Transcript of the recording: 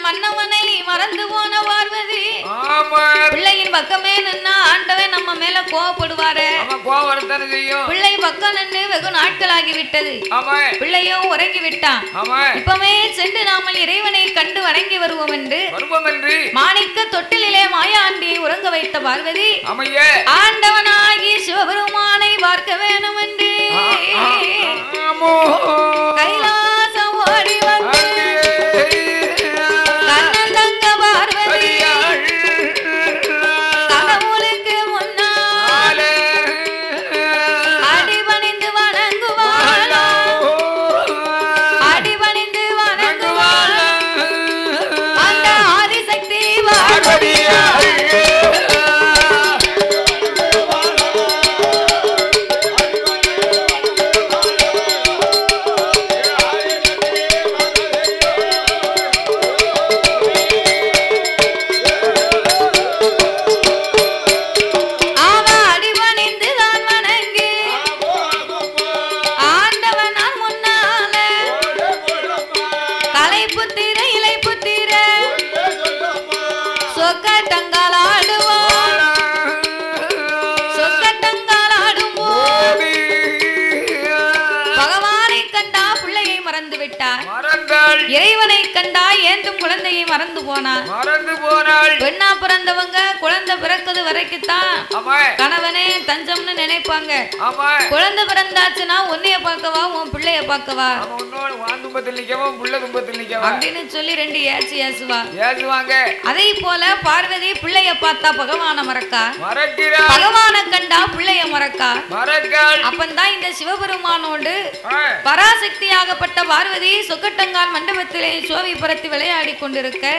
மன்னவனை மறந்து போன பார்வதி ஆமா பிள்ளையின் பக்கமே நின்னா ஆண்டவன் நம்ம மேல கோவப்படுவாரு ஆமா கோவம் வரத்தானே செய்யும் பிள்ளை பக்கம் நின்று வெகு நாட்களாகி விட்டது ஆமா பிள்ளையும் உறங்கி விட்டான் ஆமா இப்பவே சென்று நாமல் இறைவனை கண்டு வணங்கி வருவோம் என்று வருவோம் என்று மாணிக்க தொட்டிலே மாயாண்டியை உறங்க வைத்த பார்வதி அமைய ஆண்டவனாகி சிவபெருமானை பார்க்க வேணும் என்று ஆமோ கைலாசம் ஓடி வந்து கண்ணன் தங்க பார்வதி கடவுளுக்கு முன்னால் அடிபணிந்து வணங்குவாளோ அடிபணிந்து வணங்குவாளோ அந்த ஆதிசக்தி பார்வதி அவ அடிபணிந்து தான் வணங்கி ஆண்டவனார் முன்னால கலை புத்திர இலை புத்திர சொக்கட்டங்கால் ஆடுவோம் சொக்கட்டங்கால் ஆடுவோம் பகவானை கண்டா பிள்ளையை மறந்து விட்டார் மறந்தாள் இறைவனை கண்டா ஏந்தும் குழந்தையை மறந்து போனார் மறந்து போனாள் பெண்ணா பிறந்தவங்க குழந்தை பிறக்குது வரைக்கும்தான் ஆமா கணவனே தஞ்சம்னு நினைப்பாங்க ஆமா குழந்தை பிறந்தாச்சுன்னா உன்னைய பார்க்கவா உன் பிள்ளைய பார்க்கவா அவன் உன்னோட வான் துன்பத்தில் நிக்கவும் புள்ள துன்பத்தில் நிக்கவா அப்படின்னு சொல்லி ரெண்டு ஏச்சு ஏசுவா ஏசுவாங்க அதே போல பார்வதி பிள்ளைய பார்த்தா பகவான மறக்கா மறக்கிறாள் பகவான கண்டா பிள்ளைய மறக்கா மறக்காள் அப்பந்தான் இந்த சிவபெருமானோடு ஆ, பராசக்தியாகப்பட்ட பார்வதி சொக்கட்டங்கால் மண்டபத்திலே சோவி பரத்தி விளையாடி கொண்டிருக்க